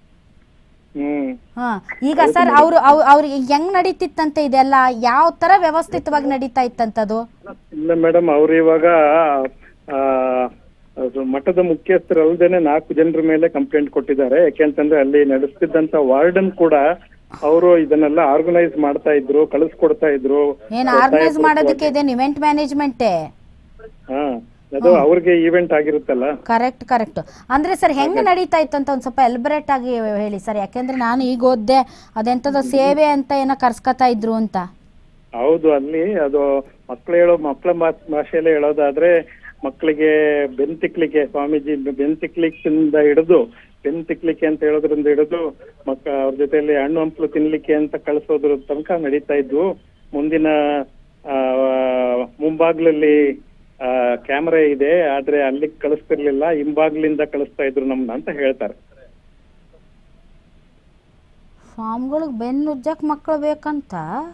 Speaker 2: ಹ್ಮ್
Speaker 1: ಹಾ ಈಗ ಸರ್ ಅವರು ಅವ್ರಿಗೆ ಹೆಂಗ್ ನಡೀತಿತ್ತಂತೆ ಇದೆಲ್ಲ ಯಾವ ತರ ವ್ಯವಸ್ಥಿತವಾಗಿ ನಡೀತಾ ಇತ್ತಂತದು
Speaker 2: ಇಲ್ಲ ಮೇಡಮ್ ಅವ್ರು ಇವಾಗ ಆ, ಅದು ಮಠದ ಮುಖ್ಯಸ್ಥರು ಅಲ್ದೇನೆ ನಾಲ್ಕು ಜನರ ಮೇಲೆ ಕಂಪ್ಲೇಂಟ್ ಕೊಟ್ಟಿದ್ದಾರೆ ಯಾಕೆಂತಂದ್ರೆ ಅಲ್ಲಿ ನಡೆಸ್ತಿದ್ದಂತ ವಾರ್ಡನ್ ಕೂಡ ಅವರು ಇದನ್ನೆಲ್ಲ ಆರ್ಗನೈಸ್ ಮಾಡ್ತಾ ಇದ್ರು ಕಳಿಸ್ಕೊಡ್ತಾ ಇದ್ರು
Speaker 1: ಏನ್ ಆರ್ಗನೈಸ್ ಮಾಡೋದಕ್ಕೆ ಇದೇನು ಇವೆಂಟ್ ಮ್ಯಾನೇಜ್ಮೆಂಟೇ
Speaker 2: ಹಾ ಅದು ಅವ್ರಿಗೆ ಈವೆಂಟ್ ಆಗಿರುತ್ತಲ್ಲ
Speaker 1: ಕರೆಕ್ಟ್ ಕರೆಕ್ಟ್ ಅಂದ್ರೆ ಸರ್ ಹೆಂಗ್ ನಡೀತಾ ಇತ್ತು ಅಂತ ಒಂದ್ ಸ್ವಲ್ಪ ಎಲ್ಬರೇಟ್ ಆಗಿ ಹೇಳಿ ಸರ್ ಯಾಕೆಂದ್ರೆ ನಾನು ಈಗ ಓದ್ದೆ ಅದೆಂತದೋ ಸೇವೆ ಅಂತ ಏನೋ ಕರ್ಸ್ಕೊತಾ ಇದ್ರು ಅಂತ
Speaker 2: ಹೌದು ಅಲ್ಲಿ ಅದು ಮಕ್ಳು ಹೇಳೋ ಮಕ್ಕಳ ಭಾಷೆಯಲ್ಲೇ ಹೇಳೋದಾದ್ರೆ ಮಕ್ಕಳಿಗೆ ಬೆಂತಿಕ್ಲಿಕ್ಕೆ ಸ್ವಾಮೀಜಿ ಬೆಂತಿಕ್ಲಿಕ್ಕಿಂದ ಹಿಡಿದು ಬೆನ್ ತಿಕ್ಲಿಕ್ಕೆ ಅಂತ ಹೇಳೋದ್ರಿಂದ ಹಿಡಿದು ಮಕ್ಕ ಅವ್ರ ಜೊತೆಯಲ್ಲಿ ಹಣ್ಣು ಹಂಪಲು ತಿನ್ಲಿಕ್ಕೆ ಅಂತ ಕಳಿಸೋದ್ರ ತನಕ ನಡೀತಾ ಇದ್ವು ಮುಂದಿನ ಆ, ಮುಂಬಾಗ್ಲಲ್ಲಿ ಕ್ಯಾಮ್ರಾ ಇದೆ ಆದ್ರೆ ಅಲ್ಲಿಗೆ ಕಳಿಸ್ತಿರ್ಲಿಲ್ಲ ಹಿಂಬಾಗ್ಲಿಂದ ಕಳಿಸ್ತಾ ಇದ್ರು ನಮ್ನ ಅಂತ ಹೇಳ್ತಾರೆ
Speaker 1: ಸ್ವಾಮಿಗಳಿಗೆ ಬೆನ್ನು ಉಜ್ಜಕ್ ಮಕ್ಕಳು ಬೇಕಂತ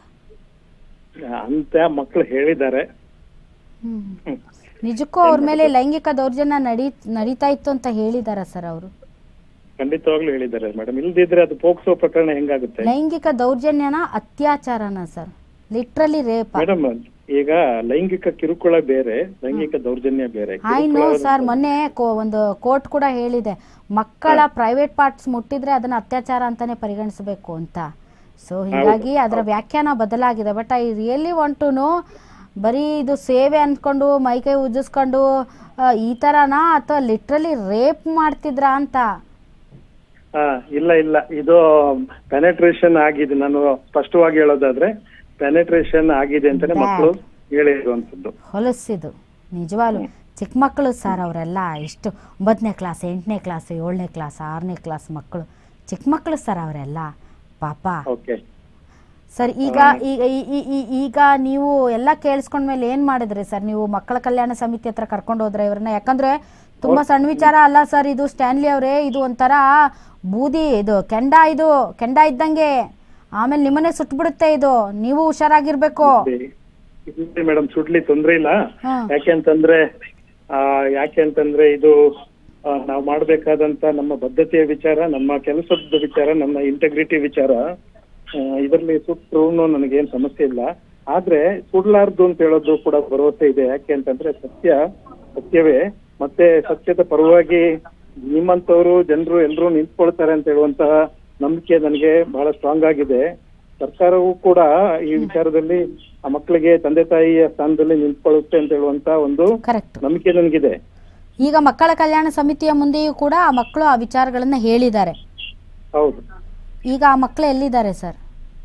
Speaker 2: ಅಂತ ಮಕ್ಕಳು ಹೇಳಿದ್ದಾರೆ
Speaker 1: ಹ್ಮ್ ನಿಜಕ್ಕೂ ಅವ್ರ ಮೇಲೆ ಲೈಂಗಿಕ ದೌರ್ಜನ್ಯ ನಡೀ ನಡೀತಾ ಇತ್ತು ಅಂತ ಹೇಳಿದಾರ ಸರ್ ಅವರು
Speaker 2: ಖಂಡಿತವಾಗ್ಲೂ ಹೇಳಿದ್ದಾರೆ ಮೇಡಮ್ ಇಲ್ದಿದ್ರೆ ಅದು ಪೋಕ್ಸೋ ಪ್ರಕರಣ ಹೆಂಗಾಗುತ್ತೆ
Speaker 1: ಲೈಂಗಿಕ ದೌರ್ಜನ್ಯನ ಅತ್ಯಾಚಾರನ ಸರ್ ಲಿಟ್ರಲಿ ರೇಪ್
Speaker 2: ಮೇಡಮ್ ಈಗ ಲೈಂಗಿಕ ಕಿರುಕುಳ ಬೇರೆ ಲೈಂಗಿಕ ದೌರ್ಜನ್ಯ ಬೇರೆ
Speaker 1: ಐ ನೋ
Speaker 2: ಕಿರುಕುಳ
Speaker 1: ಸರ್ ಮೊನ್ನೆ ಕೋ- ಒಂದು ಕೋರ್ಟ್ ಕೂಡ ಹೇಳಿದೆ ಮಕ್ಕಳ ಪ್ರೈವೇಟ್ ಪಾರ್ಟ್ಸ್ ಮುಟ್ಟಿದ್ರೆ ಅದನ್ನ ಅತ್ಯಾಚಾರ ಅಂತಾನೆ ಪರಿಗಣಿಸಬೇಕು ಅಂತ ಸೊ ಹೀಗಾಗಿ ಅದರ ವ್ಯಾಖ್ಯಾನ ಬದಲಾಗಿದೆ but I really want to know ಬರೀ ಇದು ಸೇವೆ ಅನ್ಕೊಂಡು ಮೈಕೈ ಉಜ್ಜಿಸ್ಕೊಂಡು ಆ, ಈ ಥರನಾ ಅಥವಾ ಲಿಟ್ರಲಿ ರೇಪ್ ಮಾಡ್ತಿದ್ರಾ ಅಂತ
Speaker 2: ಹಾ ಇಲ್ಲ ಇಲ್ಲ ಇದು ಪೆನೆಟ್ರೇಷನ್ ಆಗಿದೆ ನಾನು ಸ್ಪಷ್ಟವಾಗಿ ಹೇಳೋದಾದ್ರೆ ಪೆನೆಟ್ರೇಷನ್ ಆಗಿದೆ ಅಂತಾನೆ ಮಕ್ಕಳು ಹೇಳಿರುವಂತದ್ದು
Speaker 1: ಹೊಲಸಿದು ನಿಜವಾಗ್ಲು ಚಿಕ್ಕ ಮಕ್ಕಳು ಸರ್ ಅವರೆಲ್ಲ ಎಷ್ಟು ಒಂಬತ್ತನೇ ಕ್ಲಾಸ್ ಎಂಟನೇ ಕ್ಲಾಸ್ ಏಳನೇ ಕ್ಲಾಸ್ ಆರನೇ ಕ್ಲಾಸ್ ಮಕ್ಕಳು ಚಿಕ್ಕ ಮಕ್ಕಳು ಸರ್ ಅವರೆಲ್ಲ ಪಾಪ
Speaker 2: ಓಕೆ
Speaker 1: ಸರ್ ಈಗ ಈಗ ಈ- ಈ- ಈ- ಈಗ ನೀವು ಎಲ್ಲ ಕೇಳಿಸ್ಕೊಂಡ್ಮೇಲೆ ಏನ್ ಮಾಡಿದ್ರಿ ಸರ್ ನೀವು ಮಕ್ಕಳ ಕಲ್ಯಾಣ ಸಮಿತಿ ಹತ್ರ ಕರ್ಕೊಂಡು ಹೋದ್ರೆ ಇವ್ರನ್ನ ಯಾಕಂದ್ರೆ ತುಂಬಾ ಸಣ್ಣ ವಿಚಾರ ಅಲ್ಲ ಸರ್ ಇದು ಸ್ಟ್ಯಾನ್ಲಿ ಅವರೇ ಇದು ಒಂಥರ ಬೂದಿ ಇದು ಕೆಂಡ ಇದು ಕೆಂಡ ಇದ್ದಂಗೆ ಆಮೇಲೆ ನಿಮ್ಮನ್ನೇ ಸುಟ್ಬಿಡುತ್ತೆ ಇದು ನೀವು ಹುಷಾರಾಗಿರ್ಬೇಕು
Speaker 2: ಮೇಡಮ್ ಸುಡ್ಲಿ ತೊಂದ್ರೆ ಇಲ್ಲ
Speaker 1: ಹಾ.
Speaker 2: ಯಾಕೆಂತಂದ್ರೆ ಆ ಯಾಕೆ ಅಂತಂದ್ರೆ ಇದು ಆ, ನಾವು ಮಾಡ್ಬೇಕಾದಂತ ನಮ್ಮ ಬದ್ಧತೆಯ ವಿಚಾರ ನಮ್ಮ ಕೆಲಸದ ವಿಚಾರ ನಮ್ಮ ಇಂಟೆಗ್ರಿಟಿ ವಿಚಾರ ಇದರಲ್ಲಿ ಸುಟ್ಟರು ನನಗೇನ್ ಸಮಸ್ಯೆ ಇಲ್ಲ ಆದ್ರೆ ಸುಡ್ಲಾರ್ದು ಅಂತ ಹೇಳೋದು ಕೂಡ ಭರವಸೆ ಇದೆ ಯಾಕೆ ಅಂತಂದ್ರೆ ಸತ್ಯ ಸತ್ಯವೇ ಮತ್ತೆ ಸತ್ಯದ ಪರವಾಗಿ ನಿಮ್ಮಂತವರು ಜನರು ಎಲ್ಲರೂ ನಿಂತ್ಕೊಳ್ತಾರೆ ಅಂತ ಹೇಳುವಂತಹ ನಂಬಿಕೆ ನನಗೆ ಬಹಳ ಸ್ಟ್ರಾಂಗ್ ಆಗಿದೆ ಸರ್ಕಾರವು ಕೂಡ ಈ ವಿಚಾರದಲ್ಲಿ ಆ ಮಕ್ಕಳಿಗೆ ತಂದೆ ತಾಯಿಯ ಸ್ಥಾನದಲ್ಲಿ ನಿಂತ್ಕೊಳ್ಳುತ್ತೆ ಅಂತ ಹೇಳುವಂತ ಒಂದು
Speaker 1: ಕರೆಕ್ಟ್
Speaker 2: ನಂಬಿಕೆ ನನಗಿದೆ
Speaker 1: ಈಗ ಮಕ್ಕಳ ಕಲ್ಯಾಣ ಸಮಿತಿಯ ಮುಂದೆಯೂ ಕೂಡ ಆ ಮಕ್ಕಳು ಆ ವಿಚಾರಗಳನ್ನ ಹೇಳಿದ್ದಾರೆ
Speaker 2: ಹೌದು
Speaker 1: ಈಗ ಆ ಮಕ್ಕಳು ಎಲ್ಲಿದ್ದಾರೆ ಸರ್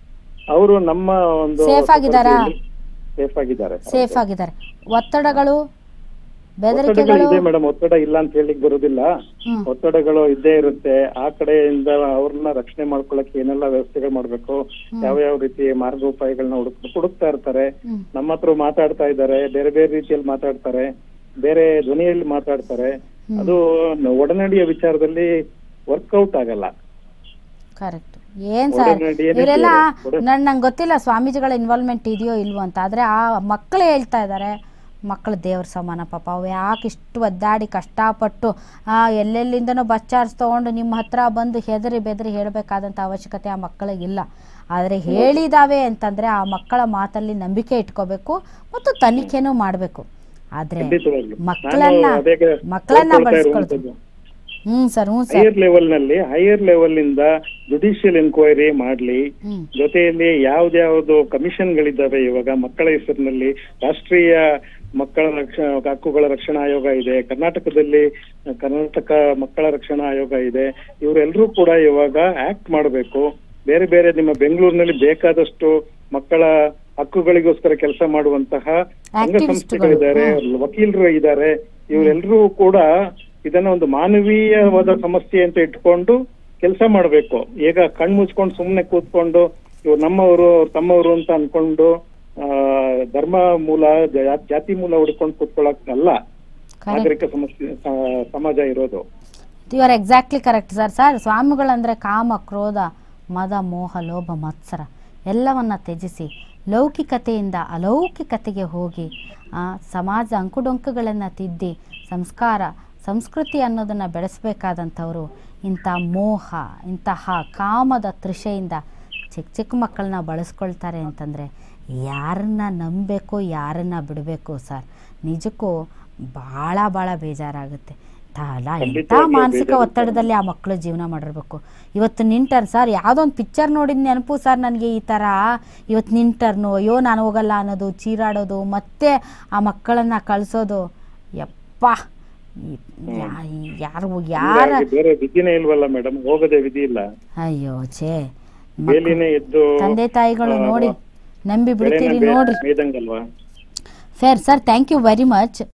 Speaker 2: ಅವರು ನಮ್ಮ ಒಂದು
Speaker 1: Safe ಆಗಿದ್ದಾರಾ?
Speaker 2: ಸೇಫ್ ಆಗಿದ್ದಾರೆ
Speaker 1: ಸೇಫ್ ಆಗಿದ್ದಾರೆ ಒತ್ತಡಗಳು
Speaker 2: ಒತ್ತಡಗಳು
Speaker 1: ಬೆದರಿಕೆಗಳು
Speaker 2: ಇದೆ ಮೇಡಮ್ ಒತ್ತಡ ಇಲ್ಲ ಅಂತ ಹೇಳಿಕ್ ಬರುದಿಲ್ಲ
Speaker 1: ಹ್ಮ್
Speaker 2: ಒತ್ತಡಗಳು ಇದ್ದೇ ಇರುತ್ತೆ ಆ ಕಡೆಯಿಂದ ಅವ್ರನ್ನ ರಕ್ಷಣೆ ಮಾಡ್ಕೊಳಕ್ಕೆ ಏನೆಲ್ಲ ವ್ಯವಸ್ಥೆಗಳು ಮಾಡ್ಬೇಕು ಯಾವ ಯಾವ ರೀತಿ ಮಾರ್ಗೋಪಾಯಗಳನ್ನ ಹುಡುಕ್ ಹುಡುಕ್ತಾ ಇರ್ತಾರೆ
Speaker 1: ಹ್ಮ್
Speaker 2: ನಮ್ಮ ಹತ್ರ ಮಾತಾಡ್ತಾ ಇದ್ದಾರೆ ಬೇರೆ ಬೇರೆ ರೀತಿಯಲ್ಲಿ ಮಾತಾಡ್ತಾರೆ ಬೇರೆ ಧ್ವನಿಯಲ್ಲಿ ಮಾತಾಡ್ತಾರೆ ಅದು ಒಡನಡಿಯ ವಿಚಾರದಲ್ಲಿ ವರ್ಕೌಟ್ ಆಗಲ್ಲ
Speaker 1: ಕರೆಕ್ಟ್ ಏನ್ ಸರ್
Speaker 2: ಒಡನಾಡಿ ಏನಿದೆ?
Speaker 1: ಇವರೆಲ್ಲ
Speaker 2: ಒಡ-
Speaker 1: ನನ್ ನಂಗೆ ಗೊತ್ತಿಲ್ಲ ಸ್ವಾಮೀಜಿಗಳ ಇನ್ವಾಲ್ವ್ಮೆಂಟ್ ಇದೆಯೋ ಇಲ್ವೋ ಅಂತ ಆದ್ರೆ ಆ ಮಕ್ಕಳು ಹೇಳ್ತಾ ಇದ್ದಾರೆ ಮಕ್ಕಳು ದೇವ್ರ ಸಮಾನ ಪಾಪ ಅವು ಯಾಕೆ ಇಷ್ಟು ಒದ್ದಾಡಿ ಕಷ್ಟಪಟ್ಟು ಆ ಎಲ್ಲೆಲ್ಲಿಂದನೋ ಬಚ್ಚಾರ್ಸ್ ತಗೊಂಡು ನಿಮ್ಮ ಹತ್ರ ಬಂದು ಹೆದರಿ ಬೆದರಿ ಹೇಳಬೇಕಾದಂಥ ಅವಶ್ಯಕತೆ ಆ ಮಕ್ಕಳಿಗಿಲ್ಲ ಆದರೆ ಹೇಳಿದಾವೆ ಅಂತಂದ್ರೆ ಆ ಮಕ್ಕಳ ಮಾತಲ್ಲಿ ನಂಬಿಕೆ ಇಟ್ಕೋಬೇಕು ಮತ್ತು ತನಿಖೆನೂ ಮಾಡಬೇಕು ಆದ್ರೆ
Speaker 2: ಖಂಡಿತವಾಗ್ಲು
Speaker 1: ಮಕ್ಕಳನ್ನ
Speaker 2: ನಾನು ಅದೇ
Speaker 1: ಮಕ್ಕಳನ್ನ
Speaker 2: ಹೇಳ್ಕೊಳ್ತಾ
Speaker 1: ಬಳಸ್ಕೊಳ್ತು
Speaker 2: ಇರುವಂತದ್ದು.
Speaker 1: ಹ್ಞೂ ಸರ್ ಹ್ಞೂ ಸರ್
Speaker 2: ಹೈಯರ್ ಲೆವೆಲ್ ನಲ್ಲಿ ಹೈಯರ್ ಲೆವೆಲ್ ಇಂದ ಜುಡಿಷಿಯಲ್ ಎನ್ಕ್ವೈರಿ ಮಾಡ್ಲಿ
Speaker 1: ಹ್ಮ್
Speaker 2: ಜೊತೆಯಲ್ಲಿ ಯಾವ್ದ್ಯಾವ್ದು ಕಮಿಷನ್ ಗಳಿದ್ದಾವೆ ಇವಾಗ ಮಕ್ಕಳ ಹೆಸರಿನಲ್ಲಿ ರಾಷ್ಟ್ರೀಯ ಮಕ್ಕಳ ರಕ್ಷ ಹಕ್ಕುಗಳ ರಕ್ಷಣಾ ಆಯೋಗ ಇದೆ ಕರ್ನಾಟಕದಲ್ಲಿ ಕರ್ನಾಟಕ ಮಕ್ಕಳ ರಕ್ಷಣಾ ಆಯೋಗ ಇದೆ ಇವರೆಲ್ಲರೂ ಕೂಡ ಇವಾಗ ಆಕ್ಟ್ ಮಾಡಬೇಕು ಬೇರೆ ಬೇರೆ ನಿಮ್ಮ ಬೆಂಗಳೂರಿನಲ್ಲಿ ಬೇಕಾದಷ್ಟು ಮಕ್ಕಳ ಹಕ್ಕುಗಳಿಗೋಸ್ಕರ ಕೆಲಸ ಮಾಡುವಂತಹ ಸಂಘ
Speaker 1: Activistಗಳು,
Speaker 2: ಸಂಸ್ಥೆಗಳಿದ್ದಾರೆ ವಕೀಲರು ಇದ್ದಾರೆ ಇವರೆಲ್ಲರೂ ಕೂಡ ಇದನ್ನ ಒಂದು ಮಾನವೀಯವಾದ ಸಮಸ್ಯೆ ಅಂತ ಇಟ್ಕೊಂಡು ಕೆಲಸ ಮಾಡಬೇಕು ಈಗ ಕಣ್ ಮುಚ್ಕೊಂಡು ಸುಮ್ಮನೆ ಕೂತ್ಕೊಂಡು ಇವ್ರು ನಮ್ಮವರು ಅವ್ರು ತಮ್ಮವರು ಅಂತ ಅನ್ಕೊಂಡು ಆ ಧರ್ಮ ಮೂಲ ಜಾ- ಜಾತಿ ಮೂಲ ಹುಡ್ಕೊಂಡು ಕೂತ್ಕೊಳ್ಳಕ್ ಅಲ್ಲ
Speaker 1: ಕರೆಕ್ಟ್
Speaker 2: ನಾಗರಿಕ ಸಮಸ್ಯೆ ಸ- ಸಮಾಜ ಇರೋದು
Speaker 1: you are exactly correct sir sir ಸ್ವಾಮಿಗಳಂದರೆ ಕಾಮ ಕ್ರೋಧ ಮದ ಮೋಹ ಲೋಭ ಮತ್ಸರ ಎಲ್ಲವನ್ನ ತ್ಯಜಿಸಿ ಲೌಕಿಕತೆಯಿಂದ ಅಲೌಕಿಕತೆಗೆ ಹೋಗಿ ಆ, ಸಮಾಜ ಅಂಕುಡೊಂಕುಗಳನ್ನು ತಿದ್ದಿ ಸಂಸ್ಕಾರ ಸಂಸ್ಕೃತಿ ಅನ್ನೋದನ್ನು ಬೆಳೆಸಬೇಕಾದಂಥವ್ರು ಇಂಥ ಮೋಹ ಇಂತಹ ಕಾಮದ ತೃಷೆಯಿಂದ ಚಿಕ್ಕ ಚಿಕ್ಕ ಮಕ್ಕಳನ್ನ ಬಳಸ್ಕೊಳ್ತಾರೆ ಅಂತಂದರೆ ಯಾರನ್ನ ನಂಬಬೇಕು ಯಾರನ್ನ ಬಿಡಬೇಕು ಸರ್ ನಿಜಕ್ಕೂ ಭಾಳ ಭಾಳ ಬೇಜಾರಾಗುತ್ತೆ ಅಲ್ಲ ಎಂಥ
Speaker 2: ಖಂಡಿತವಾಗ್ಲೂ
Speaker 1: ಮಾನಸಿಕ
Speaker 2: ಬೇಜಾರು.
Speaker 1: ಒತ್ತಡದಲ್ಲಿ ಆ ಮಕ್ಕಳು ಜೀವನ ಮಾಡಿರ್ಬೇಕು ಇವತ್ತು ನಿಂಟರ್ ಸರ್ ಯಾವುದೋ ಒಂದು ಪಿಕ್ಚರ್ ನೋಡಿದ ನೆನಪು ಸರ್ ನನಗೆ ಈ ಥರ ಇವತ್ತು ನಿಂಟರ್ನು ಅಯ್ಯೋ ನಾನು ಹೋಗಲ್ಲ ಅನ್ನೋದು ಚೀರಾಡೋದು ಮತ್ತೆ ಆ ಮಕ್ಕಳನ್ನ ಕಳಿಸೋದು ಯಪ್ಪ ಈ- ಯಾ- ಈ ಯಾರು ಯಾರ
Speaker 2: ಹೀಗಾಗಿ ಬೇರೆ ವಿಧಿನೇ ಇಲ್ವಲ್ಲ ಮೇಡಮ್ ಹೋಗದೆ ವಿಧಿ ಇಲ್ಲ
Speaker 1: ಅಯ್ಯೋ ಛೇ
Speaker 2: ಬೇಲಿನೇ ಎದ್ದು
Speaker 1: ತಂದೆ ತಾಯಿಗಳು
Speaker 2: ಆ,
Speaker 1: ನೋಡಿ ನಂಬಿ
Speaker 2: ಬೆಳೆನ
Speaker 1: ಬಿಡ್ತೀರಿ
Speaker 2: ಬೇ-
Speaker 1: ನೋಡ್ರಿ
Speaker 2: ಮೇಯ್ದಂಗಲ್ವಾ
Speaker 1: fair sir thank you very much